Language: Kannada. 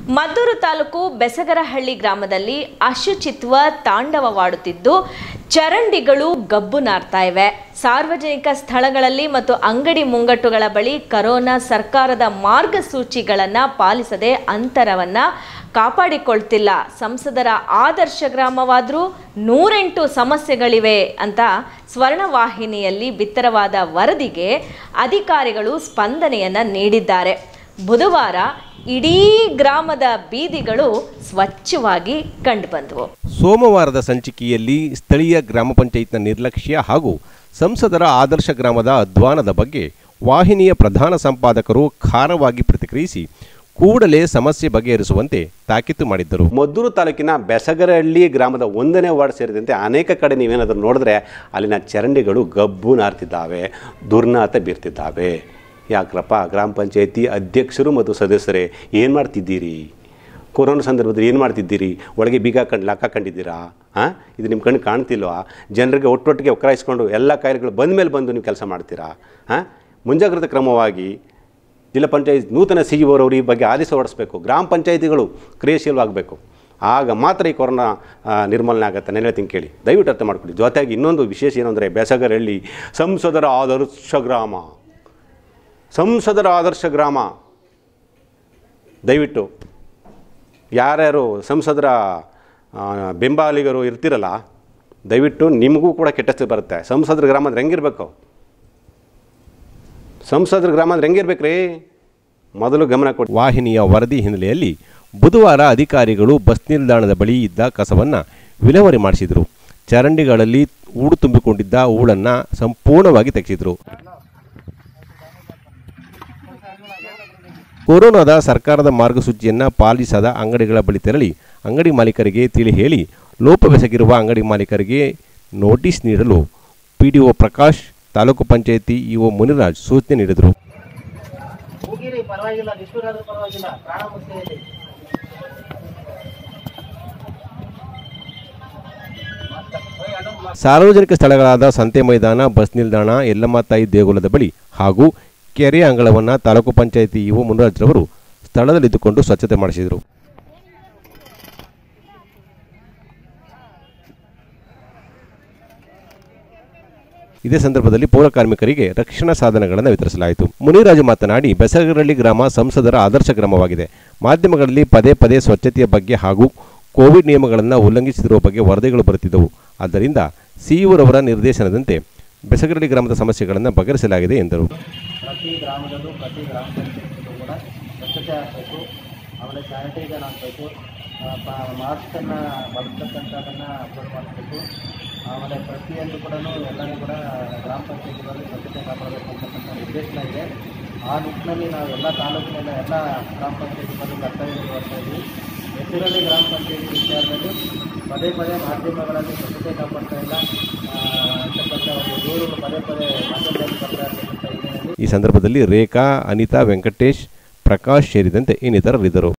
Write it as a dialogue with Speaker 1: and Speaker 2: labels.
Speaker 1: ಮದ್ದೂರು ತಾಲೂಕು ಬೆಸಗರಹಳ್ಳಿ ಗ್ರಾಮದಲ್ಲಿ ಅಶುಚಿತ್ವ ತಾಂಡವವಾಡುತ್ತಿದ್ದು ಚರಂಡಿಗಳು ಗಬ್ಬು ನಾರ್ತಾ ಇವೆ ಸಾರ್ವಜನಿಕ ಸ್ಥಳಗಳಲ್ಲಿ ಮತ್ತು ಅಂಗಡಿ ಮುಂಗಟ್ಟುಗಳ ಬಳಿ ಕರೋನಾ ಸರ್ಕಾರದ ಮಾರ್ಗಸೂಚಿಗಳನ್ನು ಪಾಲಿಸದೆ ಅಂತರವನ್ನ ಕಾಪಾಡಿಕೊಳ್ತಿಲ್ಲ ಸಂಸದರ ಆದರ್ಶ ಗ್ರಾಮವಾದರೂ ನೂರೆಂಟು ಸಮಸ್ಯೆಗಳಿವೆ ಅಂತ ಸ್ವರ್ಣವಾಹಿನಿಯಲ್ಲಿ ಬಿತ್ತರವಾದ ವರದಿಗೆ ಅಧಿಕಾರಿಗಳು ಸ್ಪಂದನೆಯನ್ನ ನೀಡಿದ್ದಾರೆ ಬುಧವಾರ ಇಡೀ ಗ್ರಾಮದ ಬೀದಿಗಳು ಸ್ವಚ್ಛವಾಗಿ ಕಂಡುಬಂದವು
Speaker 2: ಸೋಮವಾರದ ಸಂಚಿಕೆಯಲ್ಲಿ ಸ್ಥಳೀಯ ಗ್ರಾಮ ಪಂಚಾಯತ್ನ ನಿರ್ಲಕ್ಷ್ಯ ಹಾಗೂ ಸಂಸದರ ಆದರ್ಶ ಗ್ರಾಮದ ಅಧ್ವಾನದ ಬಗ್ಗೆ ವಾಹಿನಿಯ ಪ್ರಧಾನ ಸಂಪಾದಕರು ಖಾರವಾಗಿ ಪ್ರತಿಕ್ರಿಯಿಸಿ ಕೂಡಲೇ ಸಮಸ್ಯೆ ಬಗೆಹರಿಸುವಂತೆ ತಾಕೀತು ಮಾಡಿದ್ದರು
Speaker 3: ಮದ್ದೂರು ತಾಲೂಕಿನ ಬೆಸಗರಹಳ್ಳಿ ಗ್ರಾಮದ ಒಂದನೇ ವಾರ್ಡ್ ಸೇರಿದಂತೆ ಅನೇಕ ಕಡೆ ನೀವೇನಾದರೂ ನೋಡಿದ್ರೆ ಅಲ್ಲಿನ ಚರಂಡಿಗಳು ಗಬ್ಬು ನಾರ್ತಿದ್ದಾವೆ ದುರ್ನಾತ ಬೀರ್ತಿದ್ದಾವೆ ಯಾಕ್ರಪ್ಪ ಗ್ರಾಮ ಪಂಚಾಯತಿ ಅಧ್ಯಕ್ಷರು ಮತ್ತು ಸದಸ್ಯರೇ ಏನು ಮಾಡ್ತಿದ್ದೀರಿ ಕೊರೋನಾ ಸಂದರ್ಭದಲ್ಲಿ ಏನು ಮಾಡ್ತಿದ್ದೀರಿ ಒಳಗೆ ಬೀಗ ಕಂಡು ಲಾಕ್ ಹಾಕೊಂಡಿದ್ದೀರಾ ಹಾಂ ಇದು ನಿಮ್ಮ ಕಣ್ಣು ಕಾಣ್ತಿಲ್ವಾ ಜನರಿಗೆ ಒಟ್ಟೊಟ್ಟಿಗೆ ಒಕ್ಕರಾಯಿಸ್ಕೊಂಡು ಎಲ್ಲ ಕಾಯಿಲೆಗಳು ಬಂದ ಮೇಲೆ ಬಂದು ನೀವು ಕೆಲಸ ಮಾಡ್ತೀರಾ ಹಾಂ ಮುಂಜಾಗ್ರತಾ ಕ್ರಮವಾಗಿ ಜಿಲ್ಲಾ ಪಂಚಾಯತ್ ನೂತನ ಸಿ ಅವರು ಈ ಬಗ್ಗೆ ಆದೇಶ ಹೊರಡಿಸ್ಬೇಕು ಗ್ರಾಮ ಪಂಚಾಯತಿಗಳು ಕ್ರಿಯಾಶೀಲವಾಗಬೇಕು ಆಗ ಮಾತ್ರ ಈ ಕೊರೋನಾ ಆ, ನಿರ್ಮೂಲನೆ ಆಗುತ್ತೆ ನಾನು ಹೇಳ್ತೀನಿ ಕೇಳಿ ದಯವಿಟ್ಟು ಅರ್ಥ ಮಾಡ್ಕೊಳ್ಳಿ ಜೊತೆಗೆ ಇನ್ನೊಂದು ವಿಶೇಷ ಏನು ಅಂದರೆ ಬೆಸಗರಹಳ್ಳಿ ಸಂಸದರ ಆದರ್ಶ ಗ್ರಾಮ ಸಂಸದರ ಆದರ್ಶ ಗ್ರಾಮ ದಯವಿಟ್ಟು ಯಾರ್ಯಾರು ಸಂಸದರ ಆ, ಬೆಂಬಲಿಗರು ಇರ್ತಿರಲ್ಲ ದಯವಿಟ್ಟು ನಿಮಗೂ ಕೂಡ ಕೆಟ್ಟಸ್ತು ಬರುತ್ತೆ ಸಂಸದರ ಗ್ರಾಮ ಅಂದ್ರೆ ಹೆಂಗಿರ್ಬೇಕು ಸಂಸದರ ಗ್ರಾಮ ಅಂದ್ರೆ ಹೆಂಗಿರ್ಬೇಕು ರೀ ಮೊದಲು ಗಮನ ಕೊಡಿ
Speaker 2: ವಾಹಿನಿಯ ವರದಿ ಹಿನ್ನೆಲೆಯಲ್ಲಿ ಬುಧವಾರ ಅಧಿಕಾರಿಗಳು ಬಸ್ ನಿಲ್ದಾಣದ ಬಳಿ ಇದ್ದ ಕಸವನ್ನು ವಿಲೇವಾರಿ ಮಾಡಿಸಿದರು ಚರಂಡಿಗಳಲ್ಲಿ ಊಡು ತುಂಬಿಕೊಂಡಿದ್ದ ಹೂಳನ್ನು ಸಂಪೂರ್ಣವಾಗಿ ತೆಗೆಸಿದರು ಕೊರೋನಾದ ಸರ್ಕಾರದ ಮಾರ್ಗಸೂಚಿಯನ್ನು ಪಾಲಿಸದ ಅಂಗಡಿಗಳ ಬಳಿ ತೆರಳಿ ಅಂಗಡಿ ಮಾಲೀಕರಿಗೆ ತಿಳಿ ಹೇಳಿ ಲೋಪವೆಸಗಿರುವ ಅಂಗಡಿ ಮಾಲೀಕರಿಗೆ ನೋಟಿಸ್ ನೀಡಲು ಪಿಡಿಒ ಪ್ರಕಾಶ್ ತಾಲೂಕು ಪಂಚಾಯಿತಿ ಇಒ ಮುನಿರಾಜ್ ಸೂಚನೆ ನೀಡಿದರು
Speaker 4: ಹೋಗಿರಿ ಪರವಾಗಿಲ್ಲ ನಿಷ್ಠುರಾದ್ರೂ ಪರವಾಗಿಲ್ಲ ಪ್ರಾಣ ಮುಖ್ಯ
Speaker 2: ಸಾರ್ವಜನಿಕ ಸ್ಥಳಗಳಾದ ಸಂತೆ ಮೈದಾನ ಬಸ್ ನಿಲ್ದಾಣ ಯಲ್ಲಮ್ಮ ತಾಯಿ ದೇಗುಲದ ಬಳಿ ಹಾಗೂ ಕೆರೆ ಅಂಗಳವನ್ನು ತಾಲೂಕು ಪಂಚಾಯಿತಿ ಇಒ ಮುನಿರಾಜ್ರವರು ಸ್ಥಳದಲ್ಲಿದ್ದುಕೊಂಡು ಸ್ವಚ್ಛತೆ ಮಾಡಿಸಿದರು ಇದೇ ಸಂದರ್ಭದಲ್ಲಿ ಪೌರ ಕಾರ್ಮಿಕರಿಗೆ ರಕ್ಷಣಾ ಸಾಧನಗಳನ್ನು ವಿತರಿಸಲಾಯಿತು ಮುನಿರಾಜು ಮಾತನಾಡಿ ಬೆಸಗರಳ್ಳಿ ಗ್ರಾಮ ಸಂಸದರ ಆದರ್ಶ ಗ್ರಾಮವಾಗಿದೆ ಮಾಧ್ಯಮಗಳಲ್ಲಿ ಪದೇ ಪದೇ ಸ್ವಚ್ಛತೆಯ ಬಗ್ಗೆ ಹಾಗೂ ಕೋವಿಡ್ ನಿಯಮಗಳನ್ನು ಉಲ್ಲಂಘಿಸುತ್ತಿರುವ ಬಗ್ಗೆ ವರದಿಗಳು ಬರುತ್ತಿದ್ದವು ಆದ್ದರಿಂದ ಸಿಇಒರವರ ನಿರ್ದೇಶನದಂತೆ ಬೆಸಗರಳ್ಳಿ ಗ್ರಾಮದ ಸಮಸ್ಯೆಗಳನ್ನು ಬಗೆಹರಿಸಲಾಗಿದೆ ಎಂದರು
Speaker 4: ಪ್ರತಿ ಗ್ರಾಮದಲ್ಲೂ ಪ್ರತಿ ಗ್ರಾಮ ಪಂಚಾಯತಿಗೂ ಕೂಡ ಸ್ವಚ್ಛತೆ ಆಗಬೇಕು ಆಮೇಲೆ ಸ್ಯಾನಿಟೈಸರ್ ಹಾಕಬೇಕು ಮಾಸ್ಕನ್ನು ಬಳಸ್ತಕ್ಕಂಥದ್ದನ್ನು ಅಪ್ಲೋಡ್ ಮಾಡಬೇಕು ಆಮೇಲೆ ಪ್ರತಿಯೊಂದು ಕೂಡ ಎಲ್ಲರೂ ಕೂಡ ಗ್ರಾಮ ಪಂಚಾಯತಿಗಳಲ್ಲಿ ಸ್ವಚ್ಛತೆ ಕಾಪಾಡಬೇಕು ಅಂತಕ್ಕಂಥ ನಿರ್ದೇಶನ ಇದೆ ಆ ನಿಟ್ಟಿನಲ್ಲಿ ನಾವು ಎಲ್ಲ ತಾಲೂಕಿನ ಎಲ್ಲ ಗ್ರಾಮ ಪಂಚಾಯತಿಗಳಲ್ಲಿ ಕರ್ತವ್ಯ ನಿರ್ವಹಿಸ್ತಾ ಇದ್ದೀವಿ ಹೆಸರಲ್ಲಿ ಗ್ರಾಮ ಪಂಚಾಯತಿ ವಿಚಾರದಲ್ಲಿ ಪದೇ ಪದೇ ಮಾಧ್ಯಮಗಳಲ್ಲಿ ಸ್ವಚ್ಛತೆ ಕಾಪಾಡ್ತಾ ಇಲ್ಲ ಆ, ಅಂತಕ್ಕಂಥ ಒಂದು ದೂರುಗಳು ಪದೇ ಪದೇ ಮಾಧ್ಯಮದಲ್ಲಿ ಬರ್ತಾ ಇರ್ತಕ್ಕಂಥ ಹಿನ್ನೆಲೆಯಲ್ಲಿ
Speaker 2: ಈ ಸಂದರ್ಭದಲ್ಲಿ ರೇಖಾ ಅನಿತಾ ವೆಂಕಟೇಶ್ ಪ್ರಕಾಶ್ ಸೇರಿದಂತೆ ಇನ್ನಿತರರಿದ್ದರು